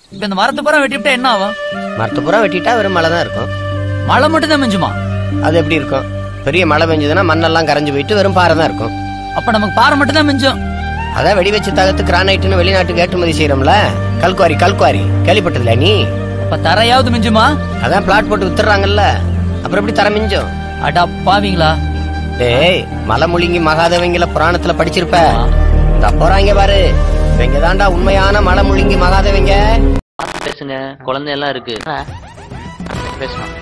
இப்ப இந்த மரத்தை பூரா வெட்டிவிட்டா என்ன ஆகும் மரத்தை பூரா வெட்டிட்டா வெறும் மழை தான் இருக்கும் மழை மட்டும் தான் மிஞ்சுமா அது எப்படி இருக்கும் பெரிய மழை பெஞ்சதுன்னா மண்ணெல்லாம் கரைஞ்சு போயிட்டு வெறும் பாறை தான் இருக்கும் அப்ப நமக்கு பாறை மட்டும் தான் மிஞ்சும் அதான் வெடி வச்சு தகத்து கிரானைட்னு வெளிநாட்டுக்கு ஏற்றுமதி செய்யறோம்ல கல்குவாரி கல்குவாரி கேள்விப்பட்டதுல நீ அப்ப தரையாவது மிஞ்சுமா அதான் பிளாட் போட்டு வித்துறாங்கல்ல அப்புறம் எப்படி தர மிஞ்சம் அடா பாவீங்களா டேய் மலை முழுங்கி மகாதேவங்கள புராணத்துல படிச்சிருப்ப இந்த போறாங்க பாரு இவங்க தாண்டா உண்மையான மலை முழுங்கி மகாதேவங்க பேசுங்க குழந்தை எல்லாம் இருக்கு பேசணும்